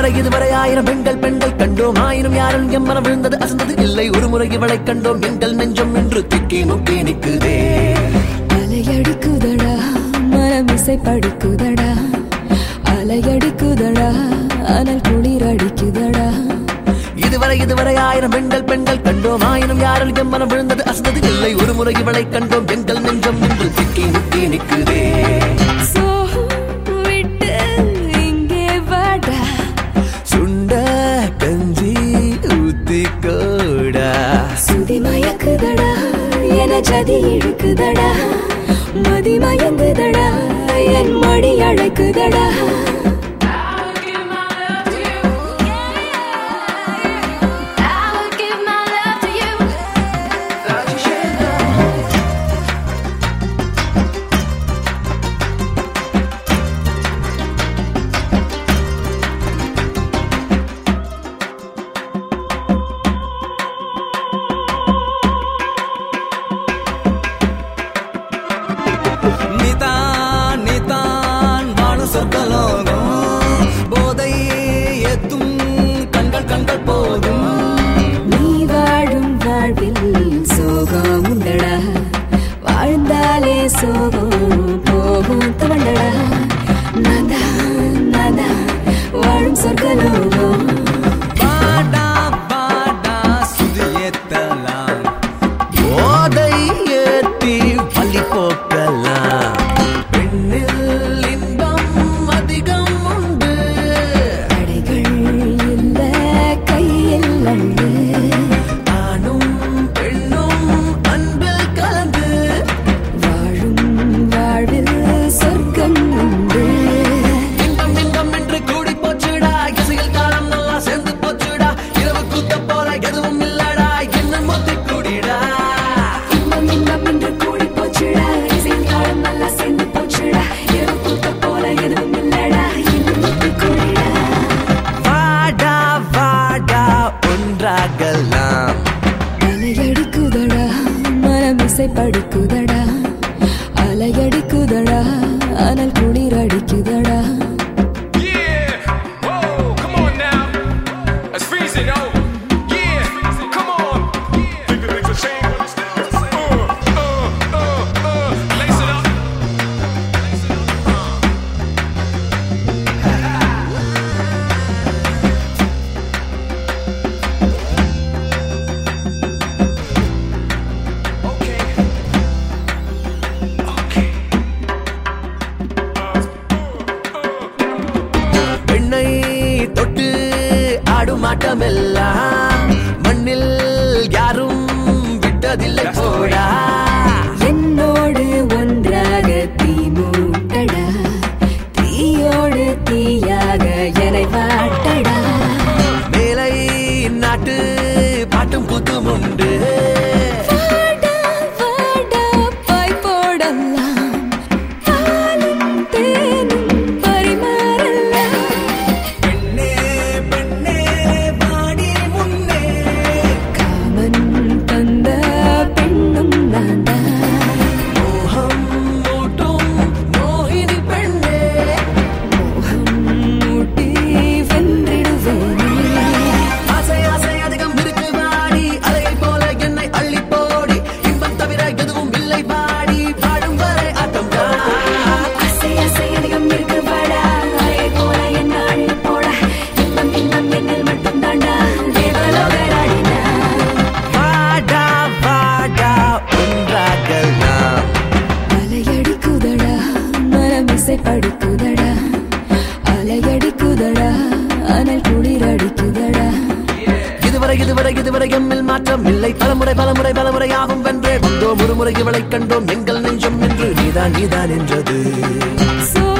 இதுவரை இதுவரை ஆயிரம் பெண்கள் பெண்கள் கண்டோம் ஆயிரம் யாரும் எம் மனம் விழுந்தது அசந்தது இல்லை ஒரு முறை இவளை கண்டோம் எங்கள் நெஞ்சம் என்று திக்கி முக்கி நிற்குதே அலையடிக்குதடா மனம் இசை படிக்குதடா அலையடிக்குதடா அனல் குளிர் அடிக்குதடா இதுவரை இதுவரை ஆயிரம் பெண்கள் பெண்கள் கண்டோம் ஆயிரம் யாரும் எம் மனம் விழுந்தது அசந்தது இல்லை ஒரு முறை இவளை கண்டோம் எங்கள் நெஞ்சம் என்று திக்கி முக்கி நிற்குதே சோகம் விட்டு இங்கே வாடா சுண்ட கஞ்சி ஊத்திக்கோடா சுதி மயக்குதடா என ஜதி இழுக்குதடா மதி மயங்குதடா என் மடி அழைக்குதடா நீதான் நீதான் வானு சொர்க்கலோகம் போதை எத்தும் கண்கள் கண்கள் போதும் நீ வாழும் வாழ்வில் சோகம் உண்டடா வாழ்ந்தாலே சோகம் போகும் தவண்டடா நாதா நாதா வாழும் சொர்க்கலோகம் பாடா பாடா சுதியேத்தலாம் போதை ஏத்தி பள்ளி போக்கலாம் பெண்ணில் இன்பம் அதிகம் உண்டு தடைகள் இல்ல கையில் அள்ளு ஆணும் பெண்ணும் அன்பில் கலந்து வாழும் வாழ்வில் சொர்க்கம் உண்டு இன்பம் இன்பம் என்று கூடி போச்சுடா இசையில் காலம் நல்லா சேர்ந்து போச்சுடா இரவு கூத்த போல எதுவும் இல்லடா என்ன மொத்தி கூடிடா இன்பம் இன்பம் என்று கூடி போச்சுடா இசையின் காலம் நல்லா சேர்ந்து போச்சுடா இரவு கூத்த போல எதுவும் இல்லடா இன்னும் கூடிடா வாடா வாடா ஒன்றாகலாம் அலையடிக்குதடா மனம் இசை படிக்குதடா அலையடிக்குதடா அனல் குளிர் அடிக்குதடா Yeah! Whoa! Come on now! That's freezing, oh! Yeah! Come on! Think the things have changed? Uh, uh, uh, uh. Lace it up! Okay. Okay. பெண்ணை தொட்டு ஆடும் ஆட்டமெல்லாம் மண்ணில் யாரும் விட்டதில்லை போடா என்னோடு ஒன்றாக தீ மூட்டடா தீயோடு தீயாக என்னை வாட்டடா மேலை நாட்டு பாட்டும் கூத்தும் உண்டு வாடா வாடா பாய் போடலாம் பாலும் தேனும் பரிமாறலாம் பெண்ணே பெண்ணே பாடி முன்னே காமன் தந்த பெண்ணும் நான்தா மோகம் மூட்டும் மோகினி பெண்ணே மோகம் மூட்டி வென்றிடுவேனே ஆசை ஆசை அதிகம் இருக்கு வாடி அலையை போல என்னை அள்ளி போடி இன்பம் தவிர எதுவும் இல்லை வாடி பாடும் வரை ஆட்டம் அசை அசை அதிகம் இருக்கு வாடா அலையை போல என்ன அள்ளி போட இன்பம் இன்பம் என்னில் மட்டும் தாண்டா தேவலோகராடினா வாடா வாடா ஒன்றாகலாம் அலையடிக்குதடா மனம் இசை படிக்குதடா அலையடிக்குதடா அனல் குளிர் அடிக்குதடா இதுவரை இதுவரை இதுவரை எம்மில் மாற்றம் இல்லை பலமுறை பலமுறை பலமுறையாகும் வென்றே வந்தோம் ஒரு முறை இவளை கண்டோம் எங்கள் நெஞ்சம் என்று நீதான் நீதான் என்றது சோ